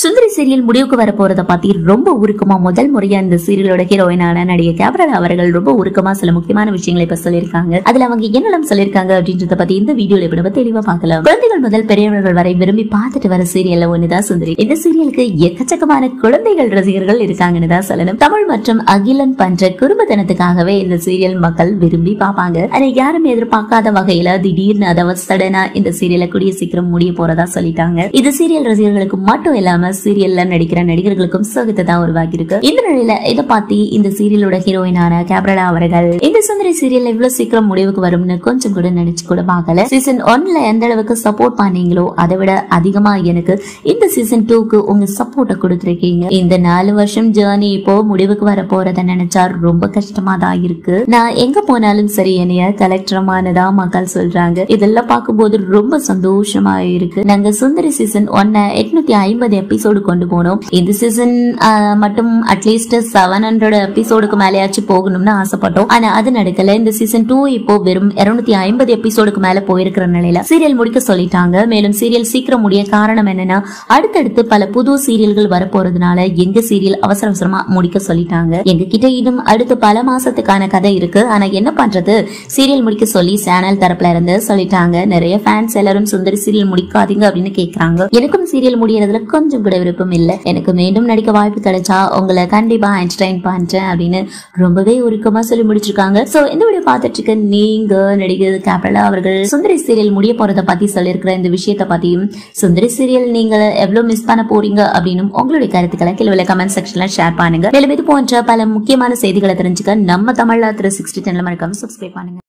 சுந்தரி serial முடிவுக்கு வர போறத பத்தி ரொம்ப உருக்கமா முதல் முறையா இந்த சீரியலோட ஹீரோயினான நடிகை கேப்ரல் அவர்கள் ரொம்ப உருக்கமா சில முக்கியமான விஷயங்களை இப்ப சொல்லியிருக்காங்க அதுல அவங்க என்னெல்லாம் சொல்லியிருக்காங்க அப்படின்றத பத்தி இந்த வீடியோல இப்ப நம்ம தெளிவா பார்க்கலாம் குழந்தைகள் முதல் பெரியவர்கள் வரை விரும்பி பார்த்துட்டு வர சீரியல்ல ஒண்ணுதான் சுந்தரி இந்த சீரியலுக்கு எக்கச்சக்கமான குழந்தைகள் ரசிகர்கள் இருக்காங்கன்னு தான் சொல்லணும் தமிழ் மற்றும் அகிலன் பண்ற குடும்பத்தனத்துக்காகவே இந்த சீரியல் மக்கள் விரும்பி பார்ப்பாங்க ஆனா யாரும் எதிர்பார்க்காத வகையில திடீர்னு அதாவது சடனா இந்த சீரியலை கூடிய சீக்கிரம் முடிய போறதா சொல்லிட்டாங்க இது சீரியல் ரசிகர்களுக்கு மட்டும் இல்லாம சீரியல்ல நடிக்கிற நடிகர்களுக்கும் சோகத்தை தான் உருவாக்கி இருக்கு இந்த நிலையில இதை பார்த்து இந்த சீரியலோட ஹீரோயினான கேப்ரலா அவர்கள் இந்த சுந்தரி சீரியல் இவ்வளவு சீக்கிரம் முடிவுக்கு வரும்னு கொஞ்சம் கூட நினைச்சு கூட பார்க்கல சீசன் ஒன்ல எந்த அளவுக்கு சப்போர்ட் பண்ணீங்களோ அதை விட அதிகமா எனக்கு இந்த சீசன் டூக்கு உங்க சப்போர்ட்டை கொடுத்துருக்கீங்க இந்த நாலு வருஷம் ஜேர்னி இப்போ முடிவுக்கு வர போறத நினைச்சா ரொம்ப கஷ்டமா தான் இருக்கு நான் எங்க போனாலும் சரி என்னைய கலெக்டரமானதா மக்கள் சொல்றாங்க இதெல்லாம் பார்க்கும்போது ரொம்ப சந்தோஷமா இருக்கு நாங்க சுந்தரி சீசன் ஒன்ன எட்நூத்தி ஐம்பது எபிசோடு கொண்டு போனோம் இந்த சீசன் மட்டும் அட்லீஸ்ட் செவன் ஹண்ட்ரட் எபிசோடுக்கு மேலேயாச்சும் போகணும்னு ஆசைப்பட்டோம் ஆனா அது நடக்கல இந்த சீசன் டூ இப்போ வெறும் இருநூத்தி ஐம்பது எபிசோடுக்கு மேல போயிருக்கிற நிலையில சீரியல் முடிக்க சொல்லிட்டாங்க மேலும் சீரியல் சீக்கிரம் முடிய காரணம் என்னன்னா அடுத்தடுத்து பல புது சீரியல்கள் வரப்போறதுனால எங்க சீரியல் அவசர அவசரமா முடிக்க சொல்லிட்டாங்க எங்க கிட்ட இன்னும் அடுத்து பல மாசத்துக்கான கதை இருக்கு ஆனா என்ன பண்றது சீரியல் முடிக்க சொல்லி சேனல் தரப்புல இருந்து சொல்லிட்டாங்க நிறைய ஃபேன்ஸ் எல்லாரும் சுந்தரி சீரியல் முடிக்காதீங்க அப்படின்னு கேக்குறாங்க எனக்கும் சீரியல் முடியறதுல கொஞ்சம் கூட விருப்பம் இல்ல எனக்கு மீண்டும் நடிக்க வாய்ப்பு கிடைச்சா உங்களை கண்டிப்பா என்டர்டைன் பண்றேன் அப்படின்னு ரொம்பவே உருக்கமா சொல்லி முடிச்சிருக்காங்க சோ இந்த வீடியோ பார்த்துட்டு இருக்க நீங்க நடிகர் கேப்ரலா அவர்கள் சுந்தரி சீரியல் முடிய போறத பத்தி சொல்லியிருக்கிற இந்த விஷயத்த பத்தியும் சுந்தரி சீரியல் நீங்க எவ்வளவு மிஸ் பண்ண போறீங்க அப்படின்னு உங்களுடைய கருத்துக்களை கீழே கமெண்ட் செக்ஷன்ல ஷேர் பண்ணுங்க மேலும் இது போன்ற பல முக்கியமான செய்திகளை தெரிஞ்சுக்க நம்ம தமிழ்ல திரு சிக்ஸ்டி டென்ல மறக்காம சப்ஸ்கிரைப் பண்ணுங்க